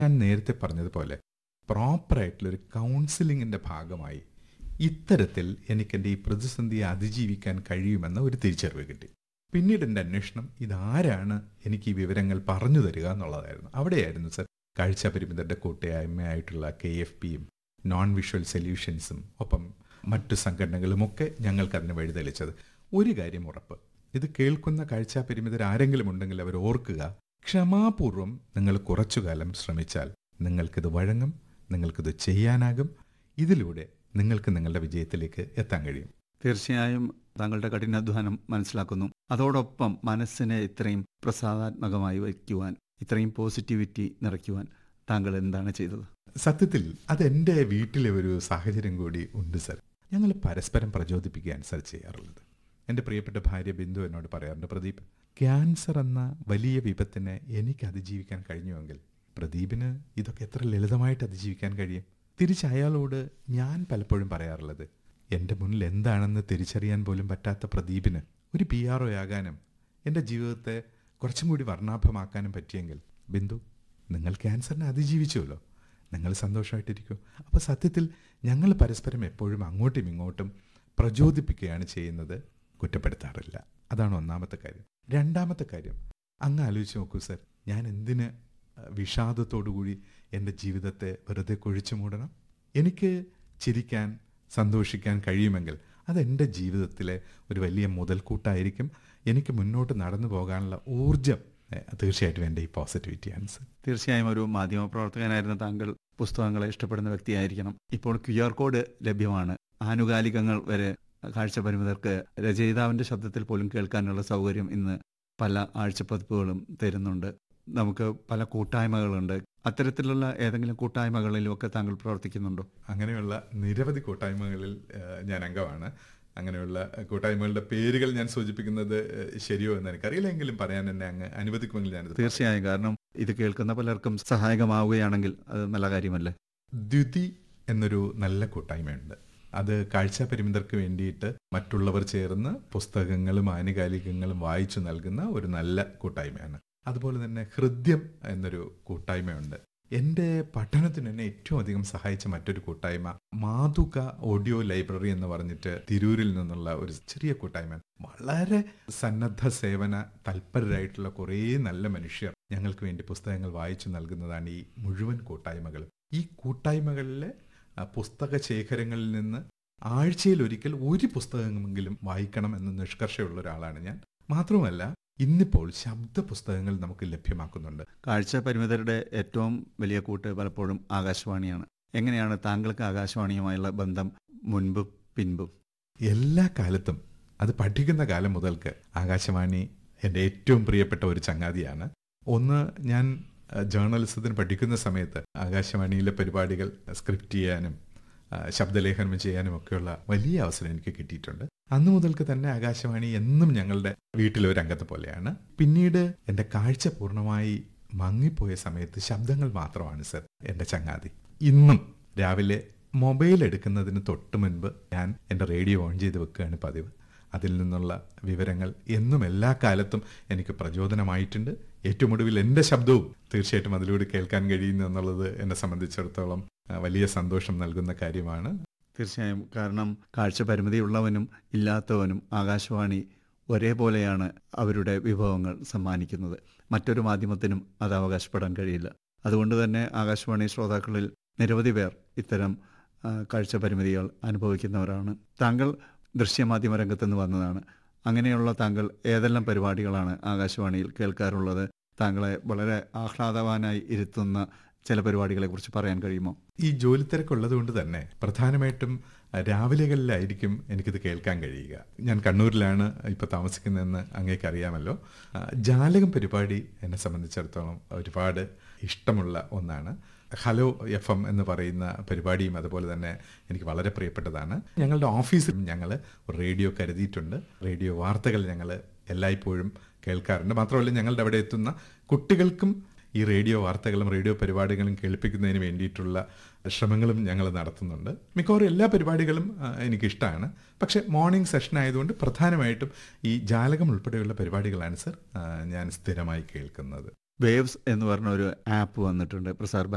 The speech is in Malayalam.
ഞാൻ നേരത്തെ പറഞ്ഞതുപോലെ പ്രോപ്പറായിട്ടുള്ളൊരു കൗൺസിലിങ്ങിൻ്റെ ഭാഗമായി ഇത്തരത്തിൽ എനിക്ക് എൻ്റെ ഈ പ്രതിസന്ധിയെ അതിജീവിക്കാൻ കഴിയുമെന്ന ഒരു തിരിച്ചറിവ് കിട്ടി പിന്നീട് എൻ്റെ അന്വേഷണം ഇതാരാണ് എനിക്ക് ഈ വിവരങ്ങൾ പറഞ്ഞു തരിക എന്നുള്ളതായിരുന്നു അവിടെയായിരുന്നു സർ കാഴ്ച പരിമിതരുടെ കൂട്ടായ്മയായിട്ടുള്ള കെ എഫ് പിയും നോൺ വിഷ്വൽ സൊല്യൂഷൻസും ഒപ്പം മറ്റു സംഘടനകളുമൊക്കെ ഞങ്ങൾക്ക് അതിന് വഴിതെളിച്ചത് ഒരു കാര്യം ഉറപ്പ് ഇത് കേൾക്കുന്ന കാഴ്ച പരിമിതർ ആരെങ്കിലും ഉണ്ടെങ്കിൽ അവർ ഓർക്കുക ക്ഷമാപൂർവം നിങ്ങൾ കുറച്ചുകാലം ശ്രമിച്ചാൽ നിങ്ങൾക്കിത് വഴങ്ങും നിങ്ങൾക്കിത് ചെയ്യാനാകും ഇതിലൂടെ നിങ്ങൾക്ക് നിങ്ങളുടെ വിജയത്തിലേക്ക് എത്താൻ കഴിയും തീർച്ചയായും താങ്കളുടെ കഠിനാധ്വാനം മനസ്സിലാക്കുന്നു അതോടൊപ്പം മനസ്സിനെ ഇത്രയും പ്രസാദാത്മകമായി വയ്ക്കുവാൻ ഇത്രയും പോസിറ്റിവിറ്റി നിറയ്ക്കുവാൻ താങ്കൾ എന്താണ് ചെയ്തത് സത്യത്തിൽ അതെൻ്റെ വീട്ടിലെ ഒരു സാഹചര്യം കൂടി ഉണ്ട് സർ ഞങ്ങൾ പരസ്പരം പ്രചോദിപ്പിക്കാൻ സർ ചെയ്യാറുള്ളത് എൻ്റെ പ്രിയപ്പെട്ട ഭാര്യ ബിന്ദു എന്നോട് പറയാറുണ്ട് പ്രദീപ് ക്യാൻസർ എന്ന വലിയ വിപത്തിനെ എനിക്ക് അതിജീവിക്കാൻ കഴിഞ്ഞുവെങ്കിൽ പ്രദീപിന് ഇതൊക്കെ എത്ര ലളിതമായിട്ട് അതിജീവിക്കാൻ കഴിയും തിരിച്ച് അയാളോട് ഞാൻ പലപ്പോഴും പറയാറുള്ളത് എൻ്റെ മുന്നിൽ എന്താണെന്ന് തിരിച്ചറിയാൻ പോലും പറ്റാത്ത പ്രദീപിന് ഒരു പി ആർ ഒ ആകാനും എൻ്റെ ജീവിതത്തെ കുറച്ചും കൂടി വർണ്ണാഭമാക്കാനും പറ്റിയെങ്കിൽ ബിന്ദു നിങ്ങൾ ക്യാൻസറിനെ അതിജീവിച്ചുവല്ലോ നിങ്ങൾ സന്തോഷമായിട്ടിരിക്കും അപ്പോൾ സത്യത്തിൽ ഞങ്ങൾ പരസ്പരം എപ്പോഴും അങ്ങോട്ടും ഇങ്ങോട്ടും പ്രചോദിപ്പിക്കുകയാണ് ചെയ്യുന്നത് കുറ്റപ്പെടുത്താറില്ല അതാണ് ഒന്നാമത്തെ കാര്യം രണ്ടാമത്തെ കാര്യം അങ്ങ് ആലോചിച്ച് നോക്കൂ സർ ഞാൻ എന്തിന് വിഷാദത്തോടുകൂടി എൻ്റെ ജീവിതത്തെ വെറുതെ കുഴിച്ചു മൂടണം എനിക്ക് ചിരിക്കാൻ സന്തോഷിക്കാൻ കഴിയുമെങ്കിൽ അതെൻ്റെ ജീവിതത്തിലെ ഒരു വലിയ മുതൽക്കൂട്ടായിരിക്കും എനിക്ക് മുന്നോട്ട് നടന്നു പോകാനുള്ള ഊർജം തീർച്ചയായിട്ടും എൻ്റെ ഈ പോസിറ്റിവിറ്റിയാണ് സർ തീർച്ചയായും ഒരു മാധ്യമപ്രവർത്തകനായിരുന്ന താങ്കൾ പുസ്തകങ്ങളെ ഇഷ്ടപ്പെടുന്ന വ്യക്തിയായിരിക്കണം ഇപ്പോൾ ക്യു ആർ കോഡ് ലഭ്യമാണ് ആനുകാലികങ്ങൾ വരെ കാഴ്ചപരിമിതർക്ക് രചയിതാവിന്റെ ശബ്ദത്തിൽ പോലും കേൾക്കാനുള്ള സൗകര്യം ഇന്ന് പല ആഴ്ചപ്പതിപ്പുകളും തരുന്നുണ്ട് നമുക്ക് പല കൂട്ടായ്മകളുണ്ട് അത്തരത്തിലുള്ള ഏതെങ്കിലും കൂട്ടായ്മകളിലുമൊക്കെ താങ്കൾ പ്രവർത്തിക്കുന്നുണ്ടോ അങ്ങനെയുള്ള നിരവധി കൂട്ടായ്മകളിൽ ഞാൻ അംഗമാണ് അങ്ങനെയുള്ള കൂട്ടായ്മകളുടെ പേരുകൾ ഞാൻ സൂചിപ്പിക്കുന്നത് ശരിയോ എന്ന് എനിക്കറിയില്ല എങ്കിലും പറയാൻ എന്നെ അങ്ങ് അനുവദിക്കുമെങ്കിൽ ഞാൻ തീർച്ചയായും കാരണം ഇത് കേൾക്കുന്ന പലർക്കും സഹായകമാവുകയാണെങ്കിൽ അത് നല്ല കാര്യമല്ലേ ദ്യുതി എന്നൊരു നല്ല കൂട്ടായ്മയുണ്ട് അത് കാഴ്ച പരിമിതർക്ക് വേണ്ടിയിട്ട് മറ്റുള്ളവർ ചേർന്ന് പുസ്തകങ്ങളും ആനുകാലികങ്ങളും വായിച്ചു നൽകുന്ന ഒരു നല്ല കൂട്ടായ്മയാണ് അതുപോലെ തന്നെ ഹൃദ്യം എന്നൊരു കൂട്ടായ്മയുണ്ട് എൻ്റെ പഠനത്തിന് എന്നെ ഏറ്റവും അധികം സഹായിച്ച മറ്റൊരു കൂട്ടായ്മ മാതുക ഓഡിയോ ലൈബ്രറി എന്ന് പറഞ്ഞിട്ട് തിരൂരിൽ നിന്നുള്ള ഒരു ചെറിയ കൂട്ടായ്മ വളരെ സന്നദ്ധ സേവന തൽപരരായിട്ടുള്ള കുറേ നല്ല മനുഷ്യർ ഞങ്ങൾക്ക് വേണ്ടി പുസ്തകങ്ങൾ വായിച്ചു നൽകുന്നതാണ് ഈ മുഴുവൻ കൂട്ടായ്മകളും ഈ കൂട്ടായ്മകളിലെ പുസ്തക ശേഖരങ്ങളിൽ നിന്ന് ആഴ്ചയിൽ ഒരിക്കൽ ഒരു പുസ്തകമെങ്കിലും വായിക്കണം എന്ന നിഷ്കർഷയുള്ള ഒരാളാണ് ഞാൻ മാത്രമല്ല ഇന്നിപ്പോൾ ശബ്ദ പുസ്തകങ്ങൾ നമുക്ക് ലഭ്യമാക്കുന്നുണ്ട് കാഴ്ച പരിമിതരുടെ ഏറ്റവും വലിയ കൂട്ട് പലപ്പോഴും ആകാശവാണിയാണ് എങ്ങനെയാണ് താങ്കൾക്ക് ആകാശവാണിയുമായുള്ള ബന്ധം മുൻപും പിൻപും എല്ലാ കാലത്തും അത് പഠിക്കുന്ന കാലം മുതൽക്ക് ആകാശവാണി എൻ്റെ ഏറ്റവും പ്രിയപ്പെട്ട ഒരു ചങ്ങാതിയാണ് ഒന്ന് ഞാൻ ജേർണലിസത്തിന് പഠിക്കുന്ന സമയത്ത് ആകാശവാണിയിലെ പരിപാടികൾ സ്ക്രിപ്റ്റ് ചെയ്യാനും ശബ്ദലേഖനം ചെയ്യാനും ഒക്കെയുള്ള വലിയ അവസരം എനിക്ക് കിട്ടിയിട്ടുണ്ട് അന്നു മുതൽക്ക് തന്നെ ആകാശവാണി എന്നും ഞങ്ങളുടെ വീട്ടിലെ ഒരു അംഗത്തെ പോലെയാണ് പിന്നീട് എൻ്റെ കാഴ്ച പൂർണ്ണമായി മങ്ങിപ്പോയ സമയത്ത് ശബ്ദങ്ങൾ മാത്രമാണ് സർ എൻ്റെ ചങ്ങാതി ഇന്നും രാവിലെ മൊബൈൽ എടുക്കുന്നതിന് തൊട്ട് മുൻപ് ഞാൻ എൻ്റെ റേഡിയോ ഓൺ ചെയ്ത് വെക്കുകയാണ് പതിവ് അതിൽ നിന്നുള്ള വിവരങ്ങൾ എന്നും എല്ലാ കാലത്തും എനിക്ക് പ്രചോദനമായിട്ടുണ്ട് ഏറ്റവും ഒടുവിൽ എൻ്റെ ശബ്ദവും തീർച്ചയായിട്ടും അതിലൂടെ കേൾക്കാൻ കഴിയുന്നു എന്നുള്ളത് എന്നെ സംബന്ധിച്ചിടത്തോളം വലിയ സന്തോഷം നൽകുന്ന കാര്യമാണ് തീർച്ചയായും കാരണം കാഴ്ച പരിമിതിയുള്ളവനും ഇല്ലാത്തവനും ആകാശവാണി ഒരേപോലെയാണ് അവരുടെ വിഭവങ്ങൾ സമ്മാനിക്കുന്നത് മറ്റൊരു മാധ്യമത്തിനും അത് അവകാശപ്പെടാൻ കഴിയില്ല അതുകൊണ്ട് തന്നെ ആകാശവാണി ശ്രോതാക്കളിൽ നിരവധി പേർ ഇത്തരം കാഴ്ച പരിമിതികൾ അനുഭവിക്കുന്നവരാണ് താങ്കൾ ദൃശ്യമാധ്യമ രംഗത്ത് നിന്ന് വന്നതാണ് അങ്ങനെയുള്ള താങ്കൾ ഏതെല്ലാം പരിപാടികളാണ് ആകാശവാണിയിൽ കേൾക്കാറുള്ളത് താങ്കളെ വളരെ ആഹ്ലാദവാനായി ഇരുത്തുന്ന ചില പരിപാടികളെ കുറിച്ച് പറയാൻ കഴിയുമോ ഈ ജോലി തിരക്കുള്ളത് കൊണ്ട് തന്നെ പ്രധാനമായിട്ടും രാവിലെകളിലായിരിക്കും എനിക്കിത് കേൾക്കാൻ കഴിയുക ഞാൻ കണ്ണൂരിലാണ് ഇപ്പോൾ താമസിക്കുന്നതെന്ന് അങ്ങേക്ക് അറിയാമല്ലോ ജാലകം പരിപാടി എന്നെ സംബന്ധിച്ചിടത്തോളം ഒരുപാട് ഇഷ്ടമുള്ള ഒന്നാണ് ഹലോ എഫ് എം എന്ന് പറയുന്ന പരിപാടിയും അതുപോലെ തന്നെ എനിക്ക് വളരെ പ്രിയപ്പെട്ടതാണ് ഞങ്ങളുടെ ഓഫീസിൽ ഞങ്ങൾ റേഡിയോ കരുതിയിട്ടുണ്ട് റേഡിയോ വാർത്തകൾ ഞങ്ങൾ എല്ലായ്പ്പോഴും കേൾക്കാറുണ്ട് മാത്രമല്ല ഞങ്ങളുടെ അവിടെ എത്തുന്ന കുട്ടികൾക്കും ഈ റേഡിയോ വാർത്തകളും റേഡിയോ പരിപാടികളും കേൾപ്പിക്കുന്നതിന് വേണ്ടിയിട്ടുള്ള ശ്രമങ്ങളും ഞങ്ങൾ നടത്തുന്നുണ്ട് മിക്കവാറും എല്ലാ പരിപാടികളും എനിക്കിഷ്ടമാണ് പക്ഷേ മോർണിംഗ് സെഷൻ ആയതുകൊണ്ട് പ്രധാനമായിട്ടും ഈ ജാലകം ഉൾപ്പെടെയുള്ള പരിപാടികളാണ് സർ ഞാൻ സ്ഥിരമായി കേൾക്കുന്നത് വേവ്സ് എന്ന് പറഞ്ഞ ഒരു ആപ്പ് വന്നിട്ടുണ്ട് പ്രസാർ